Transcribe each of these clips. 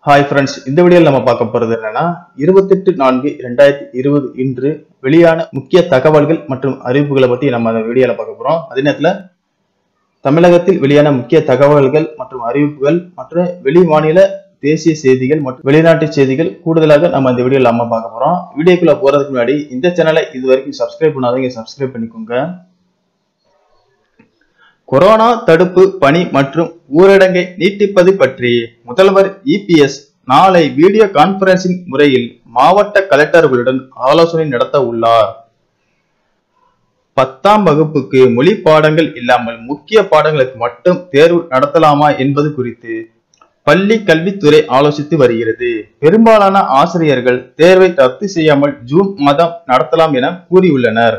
hi friends இந்த வீடியோவில் நம்ம பார்க்க போறது என்னன்னா இருபத்தெட்டு நான்கு ரெண்டாயிரத்தி இருபது இன்று வெளியான முக்கிய தகவல்கள் மற்றும் அறிவிப்புகளை பத்தி நம்ம அந்த வீடியோல பார்க்க போறோம் அதே நேரத்தில் தமிழகத்தில் வெளியான முக்கிய தகவல்கள் மற்றும் அறிவிப்புகள் மற்றும் வெளி மாநில தேசிய செய்திகள் மற்றும் வெளிநாட்டு செய்திகள் கூடுதலாக நம்ம இந்த வீடியோல நம்ம பார்க்க போறோம் வீடியோக்குள்ள போறதுக்கு முன்னாடி இந்த சேனலை இது வரைக்கும் சப்ஸ்கிரைப் பண்ணாதவங்க சப்ஸ்கிரைப் பண்ணிக்கோங்க கொரோனா தடுப்பு பணி மற்றும் ஊரடங்கை நீட்டிப்பது பற்றி முதல்வர் இபிஎஸ் நாளை வீடியோ கான்பரன்சிங் முறையில் மாவட்ட கலெக்டர்களுடன் ஆலோசனை நடத்த உள்ளார் பத்தாம் வகுப்புக்கு மொழி பாடங்கள் இல்லாமல் முக்கிய பாடங்களுக்கு மட்டும் தேர்வு நடத்தலாமா என்பது குறித்து பள்ளி கல்வித்துறை ஆலோசித்து வருகிறது பெரும்பாலான ஆசிரியர்கள் தேர்வை ரத்து செய்யாமல் ஜூன் மாதம் நடத்தலாம் என கூறியுள்ளனர்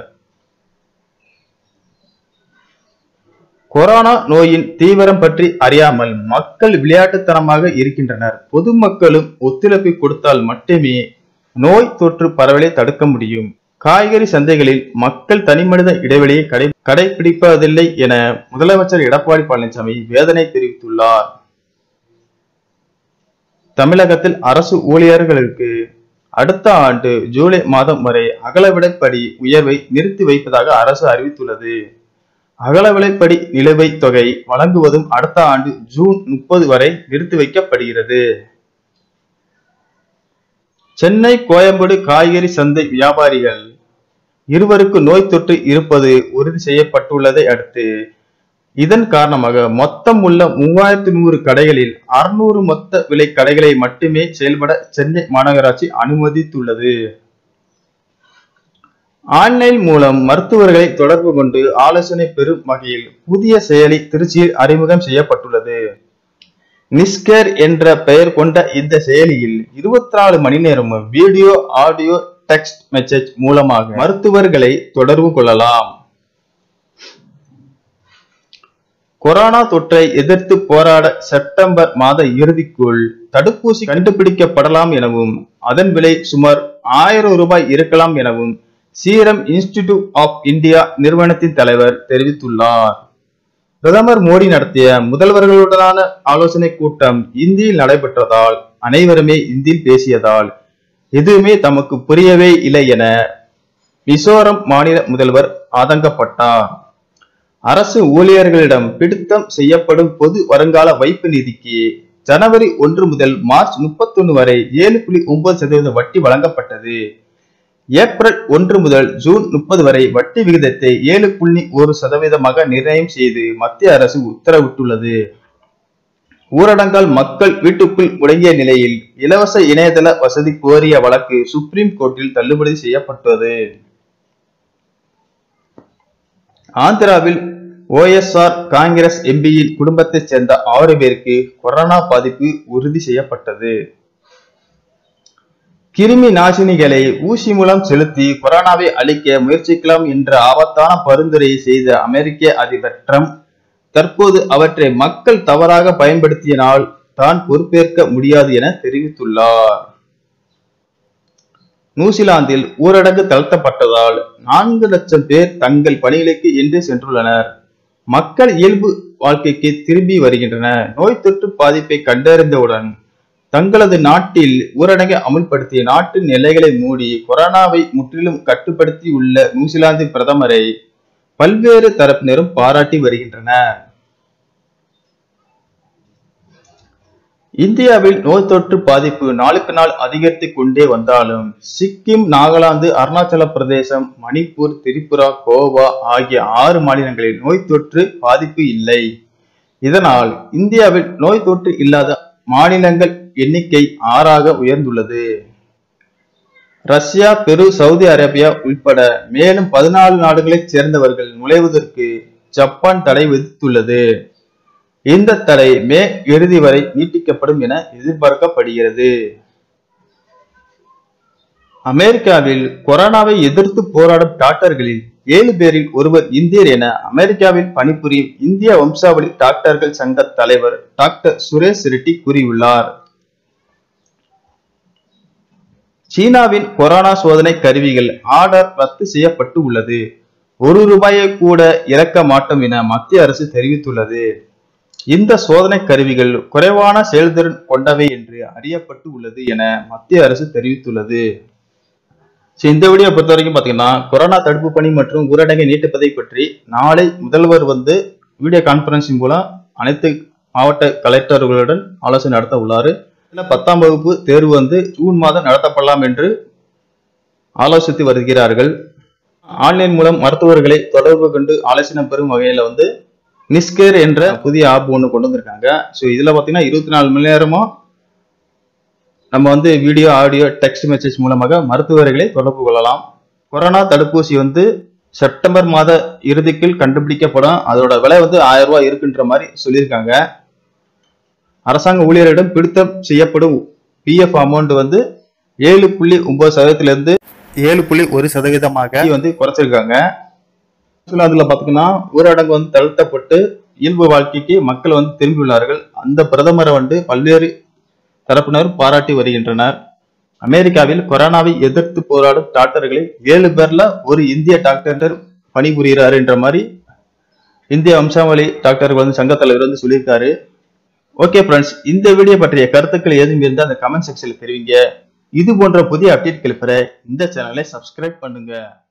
கொரோனா நோயின் தீவிரம் பற்றி அறியாமல் மக்கள் விளையாட்டுத்தனமாக இருக்கின்றனர் பொதுமக்களும் ஒத்துழைப்பு கொடுத்தால் மட்டுமே நோய் தொற்று பரவலை தடுக்க முடியும் காய்கறி சந்தைகளில் மக்கள் தனிமனித இடைவெளியை கடை கடைபிடிப்பதில்லை என முதலமைச்சர் எடப்பாடி பழனிசாமி வேதனை தெரிவித்துள்ளார் தமிழகத்தில் அரசு ஊழியர்களுக்கு அடுத்த ஆண்டு ஜூலை மாதம் வரை அகலவிடைப்படி உயர்வை நிறுத்தி வைப்பதாக அரசு அறிவித்துள்ளது அகலவிலைப்படி நிலுவைத் தொகை வழங்குவதும் அடுத்த ஆண்டு ஜூன் முப்பது வரை நிறுத்தி வைக்கப்படுகிறது சென்னை கோயம்பேடு காய்கறி சந்தை வியாபாரிகள் இருவருக்கு நோய் தொற்று இருப்பது உறுதி செய்யப்பட்டுள்ளதை அடுத்து இதன் காரணமாக மொத்தம் உள்ள மூவாயிரத்தி நூறு கடைகளில் அறுநூறு மொத்த விலை கடைகளை மட்டுமே செயல்பட சென்னை மாநகராட்சி அனுமதித்துள்ளது ஆன்லைன் மூலம் மருத்துவர்களை தொடர்பு கொண்டு ஆலோசனை பெறும் வகையில் புதிய செயலி திருச்சியில் அறிமுகம் செய்யப்பட்டுள்ளது நிஸ்கேர் என்ற பெயர் கொண்ட இந்த செயலியில் இருபத்தி நாலு மணி நேரமும் வீடியோ ஆடியோ டெக்ஸ்ட் மெசேஜ் மூலமாக மருத்துவர்களை தொடர்பு கொள்ளலாம் கொரோனா தொற்றை எதிர்த்து போராட செப்டம்பர் மாத இறுதிக்குள் தடுப்பூசி கண்டுபிடிக்கப்படலாம் எனவும் அதன் விலை சுமார் ஆயிரம் ரூபாய் இருக்கலாம் எனவும் சீரம் இன்ஸ்டிடியூட் ஆஃப் இந்தியா நிறுவனத்தின் தலைவர் தெரிவித்துள்ளார் பிரதமர் மோடி நடத்திய முதல்வர்களுடனான ஆலோசனை கூட்டம் இந்தியில் நடைபெற்றதால் அனைவருமே இந்தியில் பேசியதால் எதுவுமே தமக்கு புரியவே இல்லை என மிசோரம் மாநில முதல்வர் ஆதங்கப்பட்டார் அரசு ஊழியர்களிடம் பிடித்தம் செய்யப்படும் பொது வருங்கால வைப்பு நிதிக்கு ஜனவரி ஒன்று முதல் மார்ச் முப்பத்தொன்னு வரை ஏழு புள்ளி ஒன்பது சதவீத வட்டி வழங்கப்பட்டது ஏப்ரல் ஒன்று முதல் ஜூன் முப்பது வரை வட்டி விகிதத்தை ஏழு புள்ளி ஒரு சதவீதமாக நிர்ணயம் செய்து மத்திய அரசு உத்தரவிட்டுள்ளது ஊரடங்கால் மக்கள் வீட்டுக்குள் முடங்கிய நிலையில் இலவச இணையதள வசதி கோரிய வழக்கு சுப்ரீம் கோர்ட்டில் தள்ளுபடி செய்யப்பட்டது ஆந்திராவில் ஓஎஸ்ஆர் காங்கிரஸ் எம்பியின் குடும்பத்தைச் சேர்ந்த ஆறு பேருக்கு கொரோனா பாதிப்பு உறுதி செய்யப்பட்டது கிருமி நாசினிகளை ஊசி மூலம் செலுத்தி கொரோனாவை அழிக்க முயற்சிக்கலாம் என்ற ஆபத்தான பரிந்துரையை செய்த அமெரிக்க அதிபர் ட்ரம்ப் தற்போது அவற்றை மக்கள் தவறாக பயன்படுத்தியனால் தான் பொறுப்பேற்க முடியாது என தெரிவித்துள்ளார் நியூசிலாந்தில் ஊரடங்கு தளர்த்தப்பட்டதால் நான்கு லட்சம் பேர் தங்கள் பணிகளுக்கு என்று சென்றுள்ளனர் மக்கள் இயல்பு வாழ்க்கைக்கு திரும்பி வருகின்றனர் நோய் தொற்று பாதிப்பை கண்டறிந்தவுடன் தங்களது நாட்டில் ஊரடங்கை அமுல்படுத்திய நாட்டின் எல்லைகளை மூடி கொரோனாவை முற்றிலும் கட்டுப்படுத்தி உள்ள நியூசிலாந்து பிரதமரை பல்வேறு தரப்பினரும் பாராட்டி வருகின்றனர் இந்தியாவில் நோய் தொற்று பாதிப்பு நாளுக்கு நாள் அதிகரித்து கொண்டே வந்தாலும் சிக்கிம் நாகாலாந்து அருணாச்சல பிரதேசம் மணிப்பூர் திரிபுரா கோவா ஆகிய ஆறு மாநிலங்களில் நோய் தொற்று பாதிப்பு இல்லை இதனால் இந்தியாவில் நோய் தொற்று இல்லாத மாநிலங்கள் எண்ணிக்கை ஆறாக உயர்ந்துள்ளது ரஷ்யா பெரு சவுதி அரேபியா உட்பட மேலும் பதினாலு நாடுகளைச் சேர்ந்தவர்கள் நுழைவதற்கு ஜப்பான் தடை விதித்துள்ளது இந்த தடை மே இறுதி வரை நீட்டிக்கப்படும் என எதிர்பார்க்கப்படுகிறது அமெரிக்காவில் கொரோனாவை எதிர்த்து போராடும் டாக்டர்களில் ஏழு பேரில் ஒருவர் இந்தியர் என அமெரிக்காவில் பணிபுரியும் இந்திய வம்சாவளி டாக்டர்கள் சங்க தலைவர் டாக்டர் சுரேஷ் ரெட்டி கூறியுள்ளார் சீனாவின் கொரோனா சோதனை கருவிகள் ஆர்டர் ரத்து செய்யப்பட்டு உள்ளது ஒரு ரூபாயை கூட இறக்க மாட்டோம் என மத்திய அரசு தெரிவித்துள்ளது இந்த சோதனை கருவிகள் குறைவான செயல்திறன் கொண்டவை என்று அறியப்பட்டு உள்ளது என மத்திய அரசு தெரிவித்துள்ளது So, இந்த வீடியோ பொறுத்த வரைக்கும் பாத்தீங்கன்னா கொரோனா தடுப்பு பணி மற்றும் ஊரடங்கை நீட்டிப்பதை பற்றி நாளை முதல்வர் வந்து வீடியோ கான்பரன்சிங் மூலம் அனைத்து மாவட்ட கலெக்டர்களுடன் ஆலோசனை நடத்த உள்ளார் இதுல பத்தாம் வகுப்பு தேர்வு வந்து ஜூன் மாதம் நடத்தப்படலாம் என்று ஆலோசித்து வருகிறார்கள் ஆன்லைன் மூலம் மருத்துவர்களை தொடர்பு கொண்டு ஆலோசனை பெறும் வகையில வந்து நிஸ்கேர் என்ற புதிய ஆப் ஒன்று கொண்டு வந்திருக்காங்க ஸோ இதுல பாத்தீங்கன்னா இருபத்தி நாலு மணி நேரமும் நம்ம வந்து வீடியோ ஆடியோ டெக்ஸ்ட் மெசேஜ் மூலமாக மருத்துவர்களை தொடர்பு கொள்ளலாம் கொரோனா தடுப்பூசி வந்து செப்டம்பர் மாத இறுதிக்குள் கண்டுபிடிக்கப்படும் அதோட விலை வந்து ஆயிரம் ரூபாய் இருக்குன்ற மாதிரி சொல்லியிருக்காங்க அரசாங்க ஊழியரிடம் பிடித்தம் செய்யப்படும் பிஎஃப் அமௌண்ட் வந்து ஏழு புள்ளி ஒன்பது சதவீதத்திலிருந்து ஏழு புள்ளி ஒரு சதவீதமாக வந்து குறைச்சிருக்காங்க ஆக்சுவலா அதுல பாத்தீங்கன்னா ஊரடங்கு வந்து தளர்த்தப்பட்டு இயல்பு வாழ்க்கைக்கு மக்கள் வந்து திரும்பியுள்ளார்கள் அந்த பிரதமரை வந்து பல்வேறு தரப்பினர் பாராட்டி வருகின்றனர் அமெரிக்காவில் கொரோனாவை எதிர்த்து போராடும் டாக்டர்களை ஏழு பேர்ல ஒரு இந்திய டாக்டர் பணிபுரிகிறார் என்ற மாதிரி இந்திய வம்சாவளி டாக்டர்கள் வந்து சங்க தலைவர் வந்து சொல்லியிருக்காரு ஓகே ஃப்ரெண்ட்ஸ் இந்த வீடியோ பற்றிய கருத்துக்கள் எதுவும் இருந்தால் அந்த கமெண்ட் செக்ஷனில் தெரிவிங்க இது போன்ற புதிய அப்டேட்கள் பெற இந்த சேனலை சப்ஸ்கிரைப் பண்ணுங்க